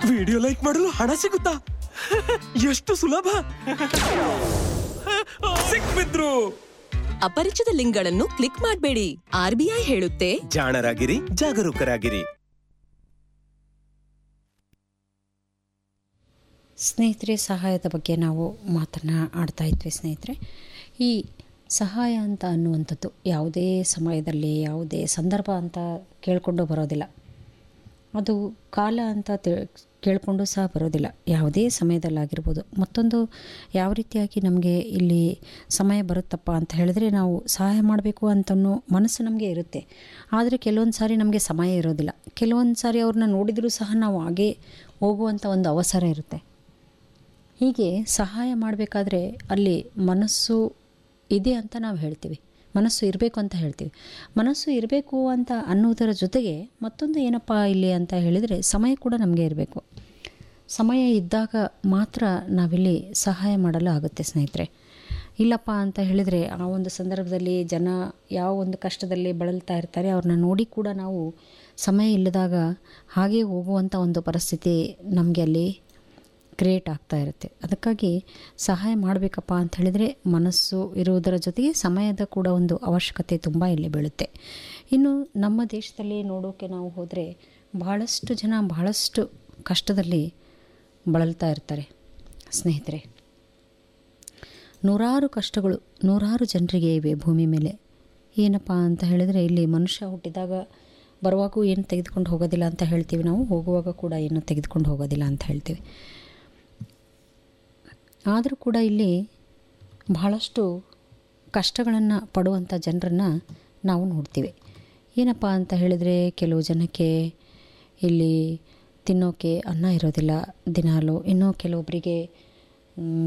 video like ಮಾಡಲು ಹಣ ಸಿಗುತ್ತಾ ಎಷ್ಟು ಸುಲಭ ಸಿಕ್ಬಿದ್ರು ಅಪರಿಚಿತ ಲಿಂಕ್ಗಳನ್ನು ಕ್ಲಿಕ್ ಮಾಡಬೇಡಿ ಆರ್ಬಿಐ ಹೇಳುತ್ತೆ ಜಾಣರಾಗಿರಿ ಜಾಗರೂಕರಾಗಿರಿ ಸ್ನೇಹಿತರೆ ಸಹಾಯದ ಬಗ್ಗೆ ನಾವು ಮಾತನ್ನ ಆಡ್ತಾ ಇದ್ವಿ ಸ್ನೇಹಿತರೆ ಈ ಸಹಾಯ ಅಂತ ಅನ್ನುವಂಥದ್ದು ಯಾವುದೇ ಸಮಯದಲ್ಲಿ ಯಾವುದೇ ಸಂದರ್ಭ ಅಂತ ಕೇಳಿಕೊಂಡು ಬರೋದಿಲ್ಲ ಅದು ಕಾಲ ಅಂತ ತಿ ಕೇಳಿಕೊಂಡು ಸಹ ಬರೋದಿಲ್ಲ ಯಾವುದೇ ಸಮಯದಲ್ಲಾಗಿರ್ಬೋದು ಮತ್ತೊಂದು ಯಾವ ರೀತಿಯಾಗಿ ನಮಗೆ ಇಲ್ಲಿ ಸಮಯ ಬರುತ್ತಪ್ಪ ಅಂತ ಹೇಳಿದ್ರೆ ನಾವು ಸಹಾಯ ಮಾಡಬೇಕು ಅಂತನೋ ಮನಸ್ಸು ನಮಗೆ ಇರುತ್ತೆ ಆದರೆ ಕೆಲವೊಂದು ಸಾರಿ ನಮಗೆ ಸಮಯ ಇರೋದಿಲ್ಲ ಕೆಲವೊಂದು ಸಾರಿ ಅವ್ರನ್ನ ನೋಡಿದರೂ ಸಹ ನಾವು ಹಾಗೇ ಹೋಗುವಂಥ ಒಂದು ಅವಸರ ಇರುತ್ತೆ ಹೀಗೆ ಸಹಾಯ ಮಾಡಬೇಕಾದ್ರೆ ಅಲ್ಲಿ ಮನಸ್ಸು ಇದೆ ಅಂತ ನಾವು ಹೇಳ್ತೀವಿ ಮನಸ್ಸು ಇರಬೇಕು ಅಂತ ಹೇಳ್ತೀವಿ ಮನಸ್ಸು ಇರಬೇಕು ಅಂತ ಅನ್ನೋದರ ಜೊತೆಗೆ ಮತ್ತೊಂದು ಏನಪ್ಪ ಇಲ್ಲಿ ಅಂತ ಹೇಳಿದರೆ ಸಮಯ ಕೂಡ ನಮಗೆ ಇರಬೇಕು ಸಮಯ ಇದ್ದಾಗ ಮಾತ್ರ ನಾವಿಲ್ಲಿ ಸಹಾಯ ಮಾಡಲು ಆಗುತ್ತೆ ಸ್ನೇಹಿತರೆ ಇಲ್ಲಪ್ಪ ಅಂತ ಹೇಳಿದರೆ ಆ ಒಂದು ಸಂದರ್ಭದಲ್ಲಿ ಜನ ಯಾವ ಒಂದು ಕಷ್ಟದಲ್ಲಿ ಬಳಲ್ತಾ ಇರ್ತಾರೆ ಅವ್ರನ್ನ ನೋಡಿ ಕೂಡ ನಾವು ಸಮಯ ಇಲ್ಲದಾಗ ಹಾಗೆ ಹೋಗುವಂಥ ಒಂದು ಪರಿಸ್ಥಿತಿ ನಮಗೆ ಅಲ್ಲಿ ಕ್ರಿಯೇಟ್ ಆಗ್ತಾ ಇರುತ್ತೆ ಅದಕ್ಕಾಗಿ ಸಹಾಯ ಮಾಡಬೇಕಪ್ಪ ಅಂತ ಹೇಳಿದರೆ ಮನಸ್ಸು ಇರುವುದರ ಜೊತೆಗೆ ಸಮಯದ ಕೂಡ ಒಂದು ಅವಶ್ಯಕತೆ ತುಂಬ ಇಲ್ಲಿ ಬೀಳುತ್ತೆ ಇನ್ನು ನಮ್ಮ ದೇಶದಲ್ಲಿ ನೋಡೋಕೆ ನಾವು ಹೋದರೆ ಬಹಳಷ್ಟು ಜನ ಬಹಳಷ್ಟು ಕಷ್ಟದಲ್ಲಿ ಬಳಲ್ತಾ ಇರ್ತಾರೆ ಸ್ನೇಹಿತರೆ ನೂರಾರು ಕಷ್ಟಗಳು ನೂರಾರು ಜನರಿಗೆ ಇವೆ ಭೂಮಿ ಮೇಲೆ ಏನಪ್ಪ ಅಂತ ಹೇಳಿದರೆ ಇಲ್ಲಿ ಮನುಷ್ಯ ಹುಟ್ಟಿದಾಗ ಬರುವಾಗೂ ಏನು ತೆಗೆದುಕೊಂಡು ಹೋಗೋದಿಲ್ಲ ಅಂತ ಹೇಳ್ತೀವಿ ನಾವು ಹೋಗುವಾಗ ಕೂಡ ಏನು ತೆಗೆದುಕೊಂಡು ಹೋಗೋದಿಲ್ಲ ಅಂತ ಹೇಳ್ತೀವಿ ಆದರೂ ಕೂಡ ಇಲ್ಲಿ ಬಹಳಷ್ಟು ಕಷ್ಟಗಳನ್ನು ಪಡುವಂಥ ಜನರನ್ನು ನಾವು ನೋಡ್ತೀವಿ ಏನಪ್ಪ ಅಂತ ಹೇಳಿದರೆ ಕೆಲವು ಜನಕ್ಕೆ ಇಲ್ಲಿ ತಿನ್ನೋಕೆ ಅನ್ನ ಇರೋದಿಲ್ಲ ದಿನಾಲು ಇನ್ನೂ ಕೆಲವೊಬ್ಬರಿಗೆ